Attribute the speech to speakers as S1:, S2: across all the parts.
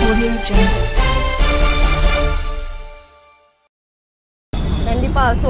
S1: Audio Jungle.
S2: கண்டிப்பாக so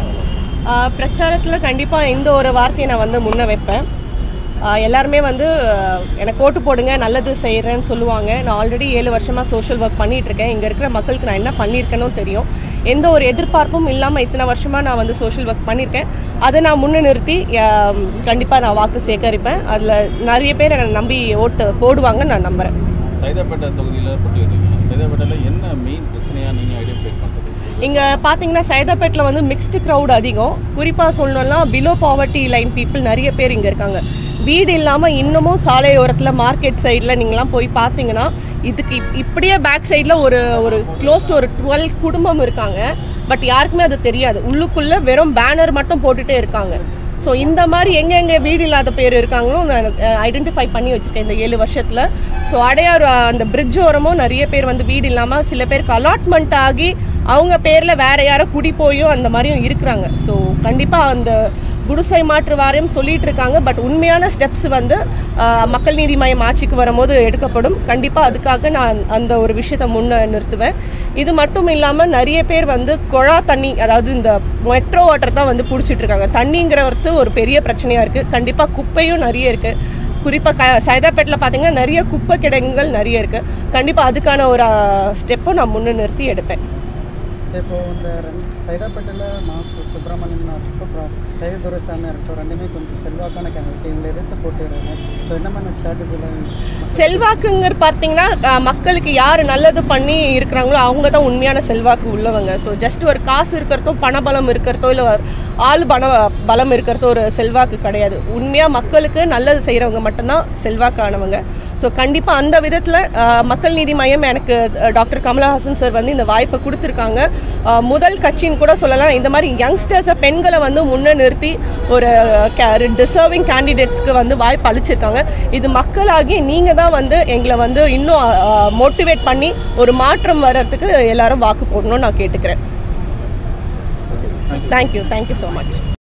S2: பிரச்சாரத்தில் கண்டிப்பாக இந்த ஒரு வார்த்தையை நான் வந்து முன்ன வைப்பேன் ஆஹ் எல்லாருமே வந்து ஆஹ் எனக்கு ஓட்டு போடுங்க நல்லது செய்கிறேன்னு சொல்லுவாங்க நான் ஆல்ரெடி ஏழு வருஷமாக சோஷியல் ஒர்க் பண்ணிட்டு இருக்கேன் இங்கே இருக்கிற மக்களுக்கு நான் என்ன பண்ணியிருக்கேனோ தெரியும் எந்த ஒரு எதிர்பார்ப்பும் இல்லாமல் இத்தனை வருஷமாக நான் வந்து சோஷியல் ஒர்க் பண்ணியிருக்கேன் அதை நான் முன்ன நிறுத்தி கண்டிப்பாக நான் வாக்கு சேகரிப்பேன் அதில் நிறைய பேர் என்னை நம்பி ஓட்டு போடுவாங்கன்னு நான் நம்புகிறேன்
S3: சைதாப்பேட்டை தொகுதியில் போட்டி வைக்கிறீங்க சைதாப்பேட்டையில் என்ன மெயின் பிரச்சனையாக நீங்கள் ஐடென்டிஃபை பண்ணுறது
S2: இங்கே பார்த்தீங்கன்னா சைதாப்பேட்டில் வந்து மிக்ஸ்டு க்ரௌட் அதிகம் குறிப்பாக சொல்லணும்னா பிலோ பாவர்ட்டி லைன் பீப்புள் நிறைய பேர் இங்கே இருக்காங்க வீடு இல்லாமல் இன்னமும் சாலையோரத்தில் மார்க்கெட் சைடில் நீங்களாம் போய் பார்த்தீங்கன்னா இதுக்கு இப்- இப்படியே பேக் சைடில் ஒரு ஒரு க்ளோஸ் டு ஒரு டுவெல் குடும்பம் இருக்காங்க பட் யாருக்குமே அது தெரியாது உள்ளுக்குள்ளே வெறும் பேனர் மட்டும் போட்டுகிட்டே இருக்காங்க ஸோ இந்த மாதிரி எங்கெங்கே வீடு இல்லாத பேர் இருக்காங்களோ நான் ஐடென்டிஃபை பண்ணி வச்சுருக்கேன் இந்த ஏழு வருஷத்தில் ஸோ அடையார் அஹ், அந்த பிரிட்ஜ் ஓரமும் நிறைய பேர் வந்து வீடு இல்லாமல் சில பேருக்கு அலாட்மெண்ட் ஆகி அவங்க பேரில் வேற யாரோ குடி போயும் அந்த மாதிரியும் இருக்கிறாங்க ஸோ கண்டிப்பாக அந்த குடிசை மாற்று வாரியம் சொல்லிட்டு இருக்காங்க பட் உண்மையான ஸ்டெப்ஸ் வந்து அஹ், மக்கள் நீதி மையம் ஆட்சிக்கு வரும்போது எடுக்கப்படும் கண்டிப்பாக அதுக்காக நான் அந்த ஒரு விஷயத்தை முன்ன நிறுத்துவேன் இது மட்டும் இல்லாமல் நிறைய பேர் வந்து குழா தண்ணி அதாவது இந்த மெட்ரோ வாட்டர் தான் வந்து பிடிச்சிட்டு இருக்காங்க தண்ணிங்கிறது ஒரு பெரிய பிரச்சனையாக இருக்குது கண்டிப்பாக குப்பையும் நிறைய இருக்குது குறிப்பாக க சைதாப்பேட்டில் பார்த்தீங்கன்னா நிறைய குப்பை கிடங்குகள் நிறைய இருக்குது கண்டிப்பாக அதுக்கான ஒரு ஸ்டெப்பும் நான் முன்ன நிறுத்தி எடுப்பேன்
S4: சரி இப்போ இந்த ரெண்டு சைதாப்பேட்டையில் மாசு சுப்பிரமணியன் இருக்கட்டும் அப்புறம் கைது துரைசாமி இருக்கட்டும் ரெண்டுமே கொஞ்சம் செல்வாக்கான கேண்டிடேட் இவங்களை எதிர்த்து போட்டுறாங்க ஸோ என்ன மாதிரி ஸ்ட்ராட்டஜியில்
S2: செல்வாக்குங்கிற பார்த்தீங்கன்னா அஹ், மக்களுக்கு யார் நல்லது பண்ணி இருக்கிறாங்களோ அவங்க தான் உண்மையான செல்வாக்கு உள்ளவங்க ஸோ ஜஸ்ட் ஒரு காசு இருக்கிறதோ பணபலம் இருக்கிறதோ இல்லை ஆள் பண பலம் இருக்கிறதோ ஒரு செல்வாக்கு கிடையாது உண்மையாக மக்களுக்கு நல்லது செய்கிறவங்க மட்டும்தான் செல்வாக்கானவங்க ஸோ கண்டிப்பாக அந்த விதத்தில் மக்கள் நீதி மையம் எனக்கு அஹ், டாக்டர் கமலஹாசன் சார் வந்து இந்த வாய்ப்பை கொடுத்துருக்காங்க அஹ், முதல் கட்சின்னு கூட சொல்லலாம் இந்த மாதிரி யங்ஸ்டர்ஸை பெண்களை வந்து முன்ன நிறுத்தி ஒரு டிசர்விங் கேண்டிடேட்ஸ்க்கு வந்து வாய்ப்பு அளிச்சிருக்காங்க இது மக்களாகி நீங்கள் தான் வந்து எங்களை வந்து இன்னும் மோட்டிவேட் பண்ணி ஒரு மாற்றம் வர்றதுக்கு எல்லாரும் வாக்கு போடணும்னு நான் கேட்டுக்கிறேன் தேங்க்யூ தேங்க்யூ ஸோ மச்